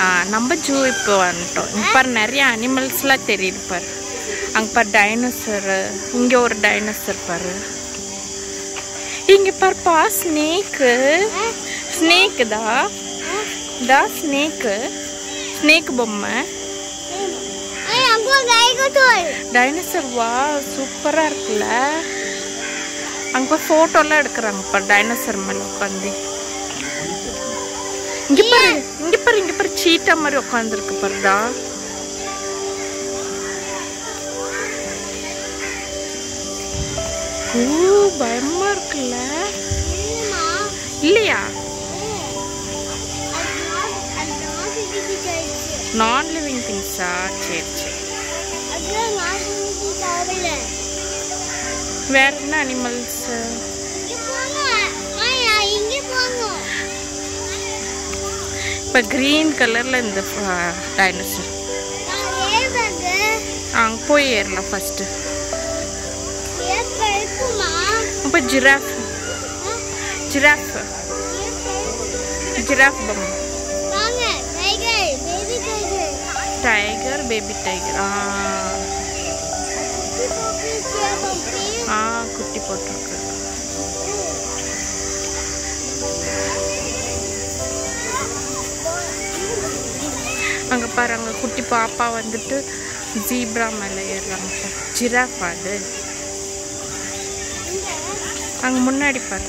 நம்ம ஜூ இப்போ வந்துட்டோம் இங்க பாரு நிறைய அனிமல்ஸ்லாம் தெரியுது பாரு அங்கே பாரு டைனோசரு இங்கே ஒரு டைனோசர் பாரு இங்கே பாருப்பா ஸ்னேக்கு ஸ்னேக்கு தா தா ஸ்னேக்கு ஸ்னேக் பொம்மை ஏய் அங்க கைகட்டோல் டைனோசர் வா சூப்பராக இருக்குல்ல அங்கே போய் ஃபோட்டோலாம் எடுக்கிறாங்க பாரு டைனோசர் மேலே உட்காந்து இங்கே பாரு இங்கே பாரு இங்கே பாரு சீட்டா மாதிரி உட்காந்துருக்கு பாருடா ஓ பயமா இருக்குல்ல இல்லம்மா இல்லையா அது நாட் அது நாட் இது கைச்சு நான் லிவிங் திங்ஸா சரி சரி அது நாட் இது தேவையில்ல வேற என்ன அனிமல்ஸ் இங்க போங்க ஆயா இங்க போங்க இப்போ க்ரீன் கலரில் இந்த டைனோசர் நான் ஏவங்க அங்கே போய் ஏறலாம் ஃபஸ்ட்டு ஏப்ப இருக்குமா இப்போ ஜிராஃப் ஜிராஃப் ஜிராஃப் பொம்மை வாங்க tiger baby tiger tiger baby tiger ஆ ஆ குட்டி போட்டிருக்கு அங்கே பாரு அங்கே குட்டி பாப்பா வந்துட்டு ஜீப்ரா மேலே ஏறுறாங்க பாரு ஜிராஃப் அது அங்கே முன்னாடி பாரு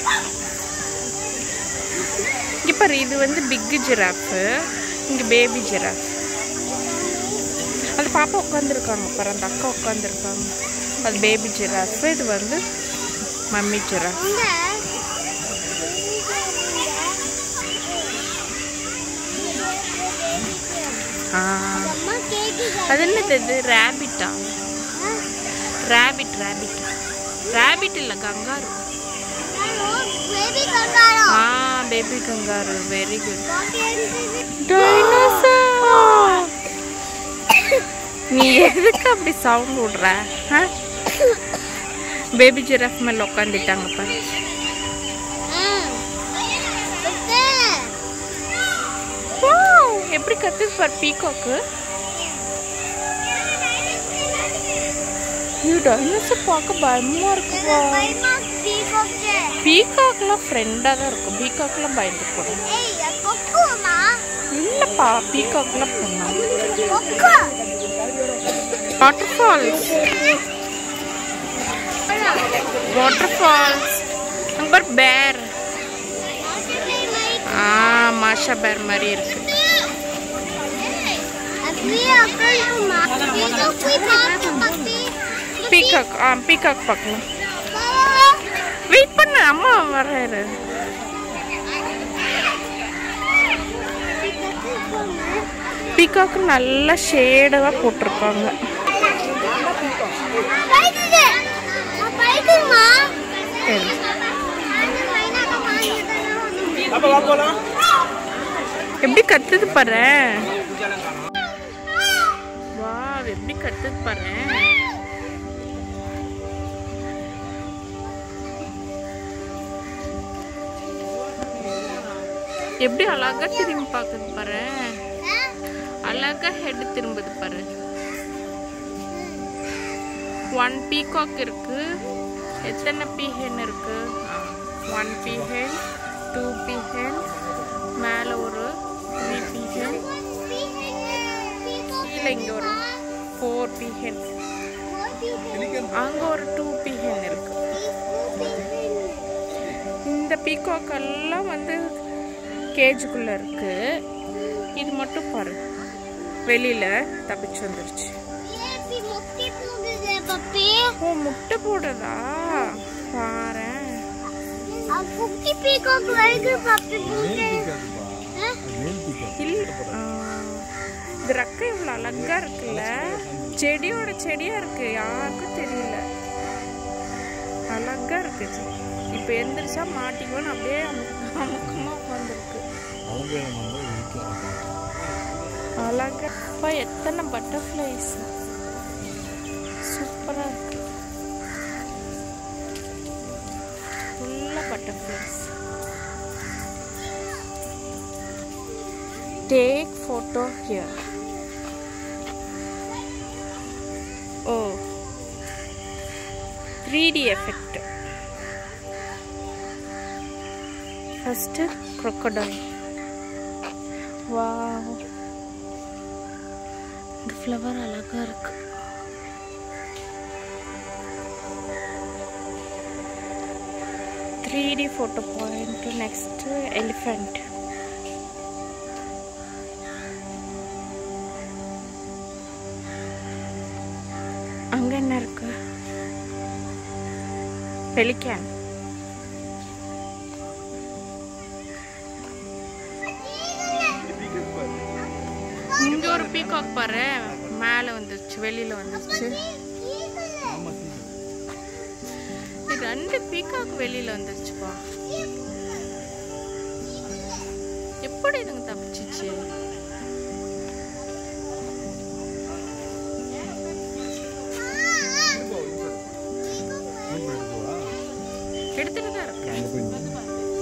இங்கே பாரு இது வந்து பிக்கு ஜிராஃபு இங்கே பேபி ஜிராஃப் அது பாப்பா உட்காந்துருக்காங்க பாரு அந்த அக்கா உட்காந்துருக்காங்க அது பேபி ஜிராஃப் இது வந்து மம்மி ஜிராஃப் இங்க ஆ அம்மா கேக்கு அது என்னது இது ரேபிட்டா ரேபிட் ரேபிட் ரேபிட் இல்லை கங்காரு பேபி கங்காரோ ஆ பேபி கங்காரு வெரி குட் பாக்கி நீ எதுக்கு அப்படி சவுண்ட் விடுற பேபி ஜிராஃப் மேல உட்காந்துட்டாங்க பாரு Wow, எப்படி கத்துது பாரு பீகாக்கு ஐயோ டைனோசர் பார்க்க பயமா இருக்குப்பா பீகாக்லாம் ஃப்ரெண்டாக தான் இருக்கும் பீகாக்லாம் பயந்து போடும் இல்லைப்பா பீகாக்லாம் பண்ணா வாட்டர் ஃபால்ஸ் வாட்டர் ஃபால்ஸ் அங்கே பாரு பேர் ஆ மாஷா பேர் மாதிரி இருக்கு பீகாக் ஆ பீகாக் பார்க்கலாம் வெயிட் பண்ணு அம்மா வர்றாரு பீகாக்கு நல்லா ஷேடாக போட்டிருக்காங்க சரி. எப்படி கத்துது பாரு வா எப்படி கத்துது பாரு எப்படி அழகா திரும்பி பார்க்குது பாரு அழகா ஹெட் திரும்புது பாரு ஒன் பீகாக் இருக்கு எத்தனை பீஹென் இருக்கு ஒன் பீஹென் டூ பீஹென் மேலே ஒரு த்ரீ பீஹென் கீழே இங்கே ஒரு ஃபோர் பீஹென் அங்கே ஒரு டூ பீஹென் இருக்கு இந்த பீகாக் எல்லாம் வந்து கேஜுக்குள்ள இருக்கு இது மட்டும் பாரு வெளியில தப்பிச்சு வந்துருச்சு ஓ முட்டை போடுறதா பாரேன் குட்டி பீகாக் வரைக்கும் பப்பி இல்ல ஆ, இது ரக்கை இவ்வளோ அழகா இருக்குல்ல செடியோட செடியா இருக்கு யாருக்கும் தெரியல அழகா இருக்கு இப்போ எந்திரிச்சா மாட்டிக்குவோன்னு அப்படியே அமுக்கு- அமுக்கமா உட்காந்துருக்கு அழகா அப்பா, எத்தனை பட்டர்ஃப்ளைஸ் சூப்பரா இருக்கு ஃபுல்லா butterflies take photo here. Oh, 3D effect. First, crocodile. Wow. இந்த ஃப்ளவர் அழகா இருக்கு three D photo point next elephant அங்க என்ன இருக்கு பெலிக்கான் இங்க ஒரு பீகாக் பாரு மேல வந்துருச்சு வெளியில வந்துருச்சு இது ரெண்டு பீகாக் வெளியில வந்துருச்சுப்பா எப்படி இதுங்க தப்பிச்சிச்சு எடுத்துட்டு தான் இருக்கு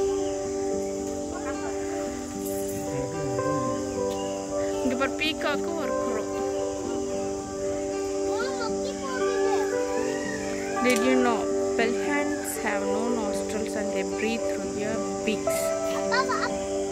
இங்க பாரு பீகாக்கும் ஒரு crow Did you know pelicans have no nostrils and they breathe through their beaks? Wow.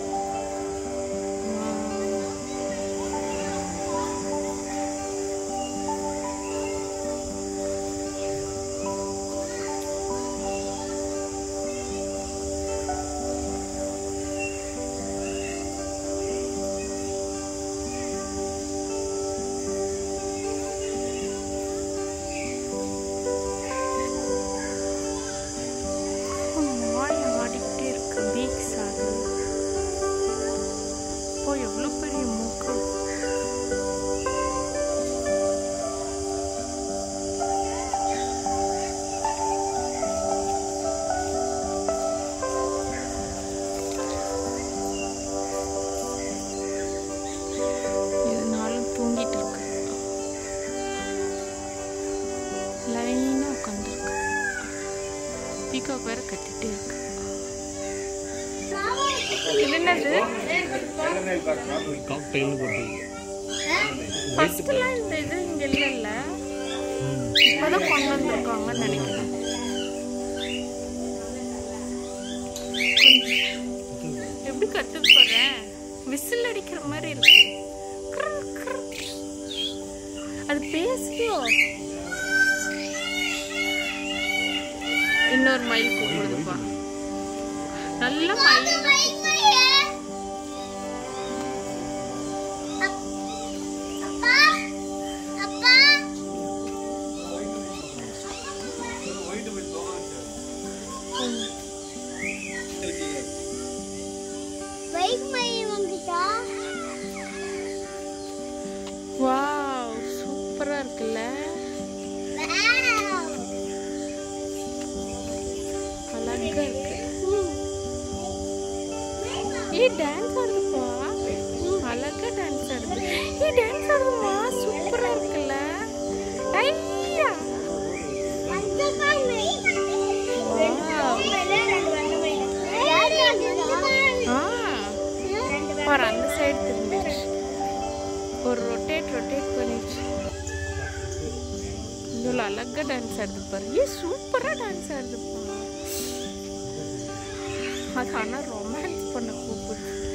வாய் ஆடிக்கிட்டே இருக்கு பீக்ஸ் அது ஓ எவ்வளோ பெரிய மூக்கு இதனாலும் தூங்கிட்டு இருக்கு லைனாக உட்காந்துருக்கு பீகாக் வேற கத்திட்டே இருக்கு இது என்னது காக்டெயில் போட்டு ஃபர்ஸ்ட்லாம் இந்த இது இங்க இல்லைல்ல இப்போதான் கொண்டு வந்திருக்காங்கன்னு நினைக்கிறேன் கொஞ்சம் எப்படி கத்துக்க போறேன் விசில் அடிக்கிற மாதிரி இருக்கு கிர், கிர். அது பேசுதோ இன்னொரு மயில் கூப்பிடுதுப்பா நல்ல மயில் தான் வாவ் சூப்பரா இருக்குல்ல அழகா இருக்கு ஏ டான்ஸ் ஆடுதுப்பா அழகா டான்ஸ் ஆடுது ஏ டான்ஸ் ஆடுதுமா சூப்பரா இருக்குல்ல ஐயா ஆ பாரு அந்த சைடு திரும்பிடுச்சு ஒரு ரொட்டேட் ரொட்டேட் பண்ணிடுச்சு இவ்வளோ அழகா டான்ஸ் ஆடுது பாரு ஏ சூப்பரா டான்ஸ் ஆடுதுப்பா அது ஆனால் ரொமான்ஸ் பண்ண கூப்பிடுது